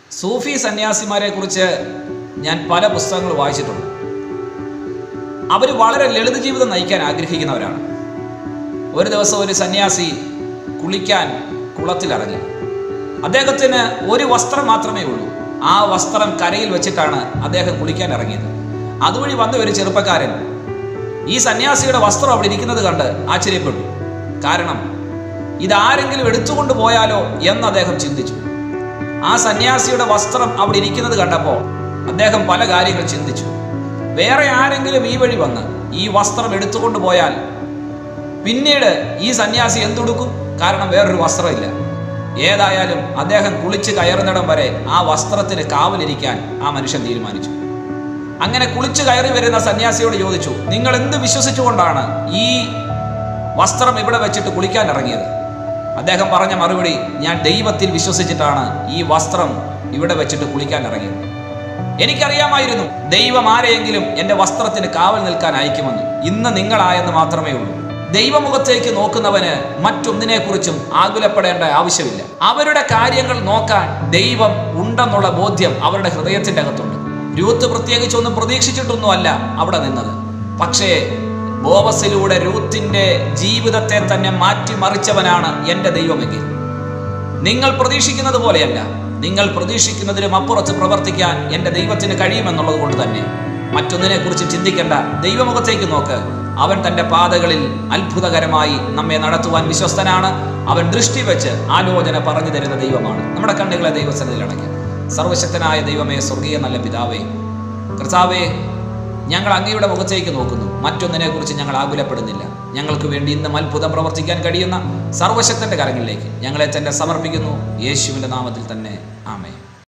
സൂഫി സന്യാസിമാരെ കുറിച്ച് ഞാൻ പല പുസ്തകങ്ങൾ വായിച്ചിട്ടുണ്ട് അവർ വളരെ ലളിത ജീവിതം നയിക്കാൻ ആഗ്രഹിക്കുന്നവരാണ് ഒരു ദിവസം ഒരു സന്യാസി കുളിക്കാൻ കുളത്തിലിറങ്ങി അദ്ദേഹത്തിന് ഒരു വസ്ത്രം മാത്രമേ ഉള്ളൂ ആ വസ്ത്രം കരയിൽ വെച്ചിട്ടാണ് അദ്ദേഹം കുളിക്കാൻ ഇറങ്ങിയത് അതുവഴി വന്ന ഒരു ചെറുപ്പക്കാരൻ ഈ സന്യാസിയുടെ വസ്ത്രം അവിടെ ഇരിക്കുന്നത് കണ്ട് ആശ്ചര്യപ്പെട്ടു കാരണം ഇതാരെങ്കിലും എടുത്തുകൊണ്ട് പോയാലോ എന്ന് അദ്ദേഹം ചിന്തിച്ചു ആ സന്യാസിയുടെ വസ്ത്രം അവിടെ ഇരിക്കുന്നത് കണ്ടപ്പോൾ അദ്ദേഹം പല കാര്യങ്ങൾ ചിന്തിച്ചു വേറെ ആരെങ്കിലും ഈ വഴി വന്ന് ഈ വസ്ത്രം എടുത്തുകൊണ്ട് പോയാൽ പിന്നീട് ഈ സന്യാസി എന്തുടുക്കും കാരണം വേറൊരു വസ്ത്രമില്ല ഏതായാലും അദ്ദേഹം കുളിച്ച് കയറുന്നിടം വരെ ആ വസ്ത്രത്തിന് കാവലിരിക്കാൻ ആ മനുഷ്യൻ തീരുമാനിച്ചു അങ്ങനെ കുളിച്ചു കയറി വരുന്ന സന്യാസിയോട് ചോദിച്ചു നിങ്ങൾ എന്ത് വിശ്വസിച്ചുകൊണ്ടാണ് ഈ വസ്ത്രം ഇവിടെ വെച്ചിട്ട് കുളിക്കാൻ ഇറങ്ങിയത് അദ്ദേഹം പറഞ്ഞ മറുപടി ഞാൻ ദൈവത്തിൽ വിശ്വസിച്ചിട്ടാണ് ഈ വസ്ത്രം ഇവിടെ വെച്ചിട്ട് കുളിക്കാൻ ഇറങ്ങിയത് എനിക്കറിയാമായിരുന്നു ദൈവം ആരെയെങ്കിലും എൻ്റെ വസ്ത്രത്തിന് കാവൽ നിൽക്കാൻ അയക്കുമെന്ന് ഇന്ന് നിങ്ങളായെന്ന് മാത്രമേ ഉള്ളൂ ദൈവമുഖത്തേക്ക് നോക്കുന്നവന് മറ്റൊന്നിനെക്കുറിച്ചും ആകുലപ്പെടേണ്ട ആവശ്യമില്ല അവരുടെ കാര്യങ്ങൾ നോക്കാൻ ദൈവം ഉണ്ടെന്നുള്ള ബോധ്യം അവരുടെ ഹൃദയത്തിൻ്റെ അകത്തുണ്ട് രൂത്ത് പ്രത്യേകിച്ചൊന്നും പ്രതീക്ഷിച്ചിട്ടൊന്നുമല്ല അവിടെ നിന്നത് പക്ഷേ ബോവസിലൂടെ രൂത്തിന്റെ ജീവിതത്തെ തന്നെ മാറ്റിമറിച്ചവനാണ് എൻ്റെ ദൈവമെങ്കിൽ നിങ്ങൾ പ്രതീക്ഷിക്കുന്നത് പോലെയല്ല നിങ്ങൾ പ്രതീക്ഷിക്കുന്നതിലും അപ്പുറത്ത് പ്രവർത്തിക്കാൻ എൻ്റെ ദൈവത്തിന് കഴിയുമെന്നുള്ളത് കൊണ്ട് തന്നെ മറ്റൊന്നിനെ കുറിച്ച് ചിന്തിക്കേണ്ട ദൈവമുഖത്തേക്ക് നോക്ക് അവൻ തൻ്റെ പാതകളിൽ അത്ഭുതകരമായി നമ്മെ നടത്തുവാൻ വിശ്വസ്തനാണ് അവൻ ദൃഷ്ടി വെച്ച് ആലോചന പറഞ്ഞു തരുന്ന ദൈവമാണ് നമ്മുടെ കണ്ണുകളെ ദൈവസന്നിധിയിൽ അടയ്ക്കുക സർവശക്തനായ ദൈവമേ സ്വർഗീയ നല്ല പിതാവേ കർത്താവേ ഞങ്ങൾ അങ്ങയുടെ മുഖത്തേക്ക് നോക്കുന്നു മറ്റൊന്നിനെ കുറിച്ച് ഞങ്ങൾ ആകുലപ്പെടുന്നില്ല ഞങ്ങൾക്ക് വേണ്ടി ഇന്നും അത്ഭുതം പ്രവർത്തിക്കാൻ കഴിയുന്ന സർവശക്തന്റെ കരങ്ങളിലേക്ക് ഞങ്ങളെ തന്നെ സമർപ്പിക്കുന്നു യേശുവിൻ്റെ നാമത്തിൽ തന്നെ ആമേ